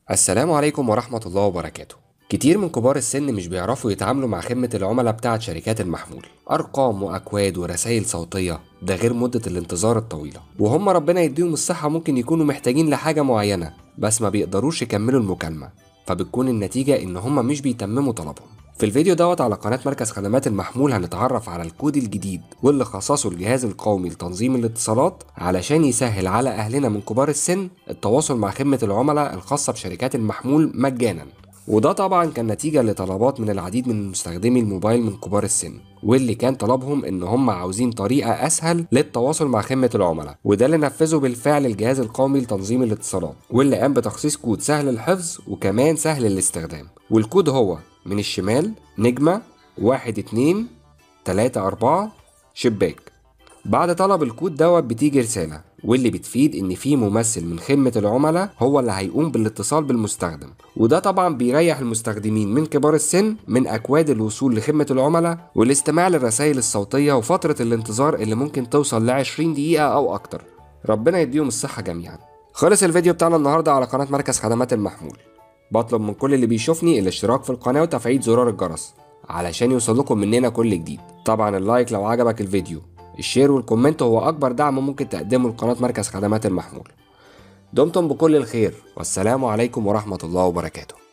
السلام عليكم ورحمة الله وبركاته كتير من كبار السن مش بيعرفوا يتعاملوا مع خدمة العملاء بتاعة شركات المحمول أرقام وأكواد ورسائل صوتية ده غير مدة الانتظار الطويلة وهم ربنا يديهم الصحة ممكن يكونوا محتاجين لحاجة معينة بس ما بيقدروش يكملوا المكالمة فبتكون النتيجة إن هم مش بيتمموا طلبهم في الفيديو دوت على قناة مركز خدمات المحمول هنتعرف على الكود الجديد واللي خصصه الجهاز القومي لتنظيم الاتصالات علشان يسهل على أهلنا من كبار السن التواصل مع خدمة العملاء الخاصة بشركات المحمول مجانا وده طبعا كان نتيجة لطلبات من العديد من مستخدمي الموبايل من كبار السن واللي كان طلبهم ان هم عاوزين طريقة اسهل للتواصل مع خدمة العملاء وده اللي نفذه بالفعل الجهاز القومي لتنظيم الاتصالات واللي قام بتخصيص كود سهل الحفظ وكمان سهل الاستخدام والكود هو من الشمال نجمة واحد اتنين تلاتة أربعة شباك بعد طلب الكود دوت بتيجي رسالة واللي بتفيد إن في ممثل من خدمة العملاء هو اللي هيقوم بالاتصال بالمستخدم وده طبعا بيريح المستخدمين من كبار السن من أكواد الوصول لخدمة العملاء والاستماع للرسائل الصوتية وفترة الانتظار اللي ممكن توصل ل 20 دقيقة أو أكتر ربنا يديهم الصحة جميعا خلص الفيديو بتاعنا النهاردة على قناة مركز خدمات المحمول بطلب من كل اللي بيشوفني الاشتراك في القناة وتفعيل زرار الجرس علشان يوصلكم مننا كل جديد طبعا اللايك لو عجبك الفيديو الشير والكومنت هو أكبر دعم ممكن تقدمه لقناة مركز خدمات المحمول دمتم بكل الخير والسلام عليكم ورحمة الله وبركاته